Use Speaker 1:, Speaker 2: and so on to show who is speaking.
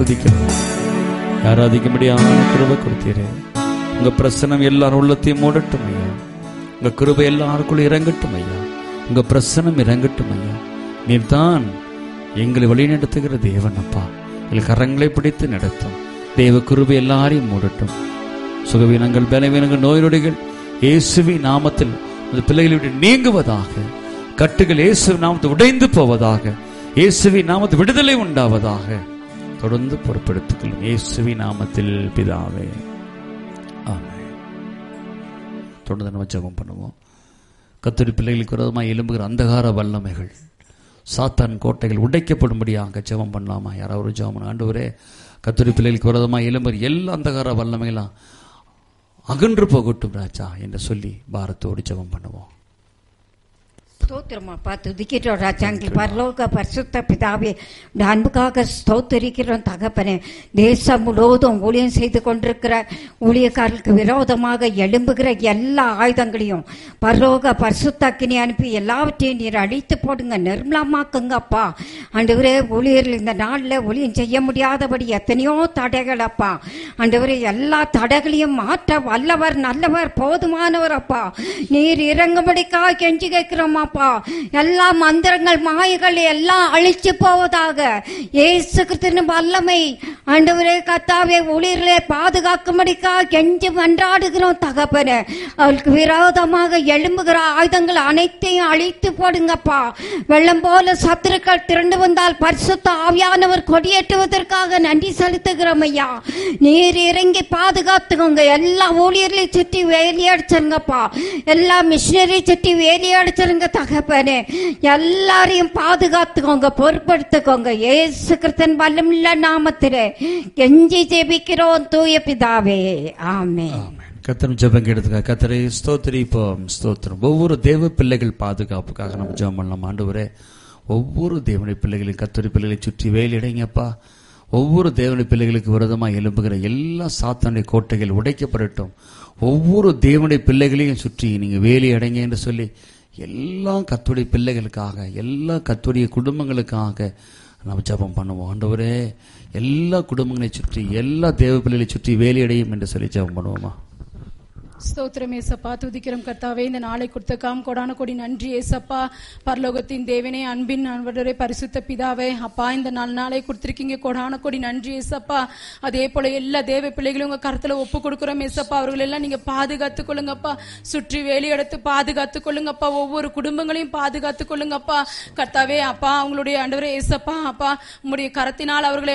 Speaker 1: துதிக்கிறோம் ஆராதிக்க முடியாத கிருபை கொடுத்தீரே உங்க பிரசனம் எல்லாரும் உள்ளத்தையும் மூடட்டும் ஐயா உங்க கிருபை எல்லாருக்குள்ள இறங்கட்டும் ஐயா உங்க பிரசனம் இறங்கட்டும் ஐயா நீர் தான் எங்களை வழிநடத்துகிற தேவன் அப்பா எங்கள் கரங்களை பிடித்து நடத்தும் தேவ கிருபை எல்லாரையும் மூடட்டும் சுகவீனங்கள் பலவீனங்கள் நோய் நொடிகள் இயேசுவி நாமத்தில் அந்த பிள்ளைகளை விட்டு நீங்குவதாக கட்டுகள் இயேசு நாமத்தில் உடைந்து போவதாக இயேசுவி நாமத்தில் விடுதலை உண்டாவதாக தொடர்ந்து பொறுப்பெடுத்துக்கொள்ளும் இயேசுவி நாமத்தில் பிதாவே ஆமென் தொடர்ந்து நம்ம ஜெபம் பண்ணுவோம் கத்தரி பிள்ளைகளுக்கு விரோதமாக எழும்புகிற அந்தகார வல்லமைகள் சாத்தான் கோட்டைகள் உடைக்கப்படும்படியாக ஜெபம் பண்ணலாமா யாராவது ஒரு ஜெபம் பண்ண ஆண்டவரே கத்தரி பிள்ளைகளுக்கு விரோதமாக எழும்புகிற எல்லா அந்தகார வல்லமைகளாம் அகன்று போகட்டும் ராஜா என்று சொல்லி பாரத்தோடு ஜெபம் பண்ணுவோம்
Speaker 2: ஸ்தோத்திரமாப்பா துதிக்கிறோம் ராஜாங்கள் பரலோக பரிசுத்த பிதாவே உடைய அன்புக்காக ஸ்தோத்தரிக்கிறோம் தகப்பனே தேசம் முழுவதும் ஊழியம் செய்து கொண்டிருக்கிற ஊழியக்காரர்களுக்கு விரோதமாக எழும்புகிற எல்லா ஆயுதங்களையும் பரலோக பரிசுத்த அக்கினி அனுப்பி எல்லாவற்றையும் நீர் அழித்து போடுங்க நிர்மலமாக்குங்க அப்பா ஆண்டவரே ஊழியர்கள் இந்த நாளில் ஊழியம் செய்ய முடியாதபடி எத்தனையோ தடைகள் அப்பா ஆண்டவரே எல்லா தடைகளையும் மாற்ற வல்லவர் நல்லவர் போதுமானவர் அப்பா நீர் இறங்கும்படிக்கா கெஞ்சி கேட்கிறோம் அப்பா எல்லா மந்திரங்கள் மாயங்கள் எல்லாம் அழிச்சு போவதாக ஏசு கிறிஸ்துவின் வல்லமை ஆண்டவரே கத்தாவே ஊழியர்களை பாதுகாக்கும்படிக்கா கெஞ்சி மன்றாடுகிறோம் தகப்பனே அவளுக்கு விரோதமாக எழும்புகிற ஆயுதங்கள் அனைத்தையும் அழித்து போடுங்கப்பா வெள்ளம் போல சத்துருக்கள் திரண்டு வந்தால் பரிசுத்த ஆவியானவர் கொடியேற்றுவதற்காக நன்றி செலுத்துகிறோம் ஐயா நீர் இறங்கி பாதுகாத்துக்கோங்க எல்லா ஊழியர்களையும் சுற்றி வேலியடிச்சிருங்கப்பா எல்லா மிஷினரி சுற்றி வேலியடிச்சிருங்க தகப்பனே எல்லாரையும் பாதுகாத்துக்கோங்க பொறுப்படுத்திக்கோங்க ஏசு கிறிஸ்தன் வல்லமுள்ள நாமத்திலே கெஞ்சி ஜெபிக்கிறோம் தூய பிதாவே ஆமே
Speaker 1: கத்தரும் ஜெபம் கேட்டதுக்காக கத்தரை ஸ்தோத்திரிப்போம் ஸ்தோத்திரம் ஒவ்வொரு தேவ பிள்ளைகள் பாதுகாப்புக்காக நம்ம ஜெபம் பண்ணலாம் ஆண்டவரே ஒவ்வொரு தேவனுடைய பிள்ளைகளையும் கத்தரி பிள்ளைகளை சுற்றி வேலிடைங்கப்பா ஒவ்வொரு தேவனுடைய பிள்ளைகளுக்கு விரோதமாக எழும்புகிற எல்லா சாத்தானுடைய கோட்டைகள் உடைக்கப்படட்டும் ஒவ்வொரு தேவனுடைய பிள்ளைகளையும் சுற்றி நீங்க வேலி அடைங்க என்று சொல்லி எல்லா கத்துடைய பிள்ளைகளுக்காக எல்லா கத்துடைய குடும்பங்களுக்காக நம்ம ஜெபம் பண்ணுவோம் ஆண்டவரே எல்லா குடும்பங்களை சுற்றி எல்லா தேவ பிள்ளைகளை சுற்றி வேலி அடையும் என்று சொல்லி ஜெபம் பண்ணுவோமா
Speaker 3: ஸ்தோத்திரம் ஏசப்பா துதிக்கிறோம் கர்த்தாவே இந்த நாளை கொடுத்த காம் கொடான கொடி நன்றி ஏசப்பா பரலோகத்தின் தேவனே அன்பின் அன்பரே பரிசுத்த பிதாவே அப்பா இந்த நாலு நாளை கொடுத்திருக்கீங்க கொடான கொடி நன்றி ஏசப்பா அதே போல எல்லா தேவ பிள்ளைகளும் உங்க கருத்துல ஒப்பு கொடுக்குறோம் ஏசப்பா அவர்கள் எல்லாம் நீங்க பாதுகாத்துக் கொள்ளுங்கப்பா சுற்றி வேலி எடுத்து பாதுகாத்துக் கொள்ளுங்கப்பா ஒவ்வொரு குடும்பங்களையும் பாதுகாத்துக் கொள்ளுங்கப்பா கர்த்தாவே அப்பா அவங்களுடைய ஆண்டவரே ஏசப்பா அப்பா உங்களுடைய கரத்தினால் அவர்களை